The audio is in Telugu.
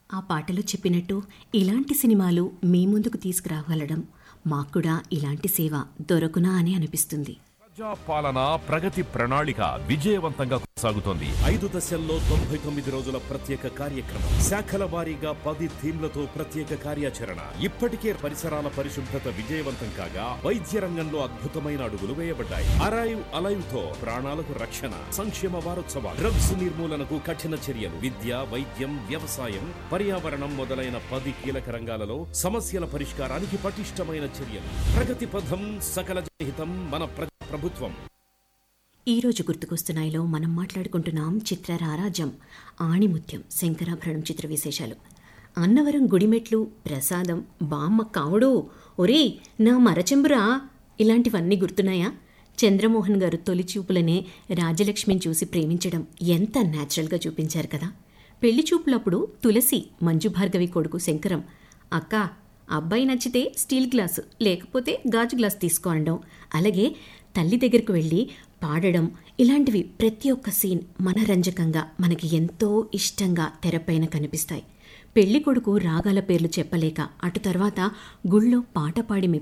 ఆ పాటలో చెప్పినట్టు ఇలాంటి సినిమాలు మీ ముందుకు తీసుకురాగలడం మాకు కూడా ఇలాంటి సేవ దొరకునా అని అనిపిస్తుంది ప్రజా పాలన ప్రగతి ప్రణాళిక విజయవంతంగా కొనసాగుతోంది ఐదు దశల్లో తొంభై తొమ్మిది రోజుల ప్రత్యేక కార్యక్రమం శాఖల వారీగా పది థీమ్లతో ప్రత్యేక కార్యాచరణ ఇప్పటికే పరిసరాల పరిశుభ్రత విజయవంతం కాగా వైద్య రంగంలో అద్భుతమైన అడుగులు వేయబడ్డాయి అరైవ్ అలైవ్ తో ప్రాణాలకు రక్షణ సంక్షేమ వారోత్సవాలు డ్రగ్స్ నిర్మూలనకు కఠిన చర్యలు విద్య వైద్యం వ్యవసాయం పర్యావరణం మొదలైన పది కీలక రంగాలలో సమస్యల పరిష్కారానికి పటిష్టమైన చర్యలు ప్రగతి పథం సకల జనహితం మన ప్రజా ప్రభుత్వం ఈ రోజు గుర్తుకొస్తున్నాయిలో మనం మాట్లాడుకుంటున్నాం చిత్ర రారాజం ఆణిముత్యం శంకరాభరణం చిత్ర విశేషాలు అన్నవరం గుడిమెట్లు ప్రసాదం బామ్మ కావుడు ఒరే నా మరచెంబురా ఇలాంటివన్నీ గుర్తున్నాయా చంద్రమోహన్ గారు తొలి చూపులనే రాజలక్ష్మిని చూసి ప్రేమించడం ఎంత న్యాచురల్గా చూపించారు కదా పెళ్లి చూపులప్పుడు తులసి మంజు భార్గవి కొడుకు శంకరం అక్క అబ్బాయి నచ్చితే స్టీల్ గ్లాసు లేకపోతే గాజు గ్లాస్ తీసుకో అనడం అలాగే తల్లి దగ్గరకు వెళ్ళి పాడడం ఇలాంటివి ప్రతి ఒక్క సీన్ మనరంజకంగా మనకి ఎంతో ఇష్టంగా తెరపైన కనిపిస్తాయి పెళ్లి కొడుకు రాగాల పేర్లు చెప్పలేక అటు తర్వాత గుళ్ళో పాట పాడి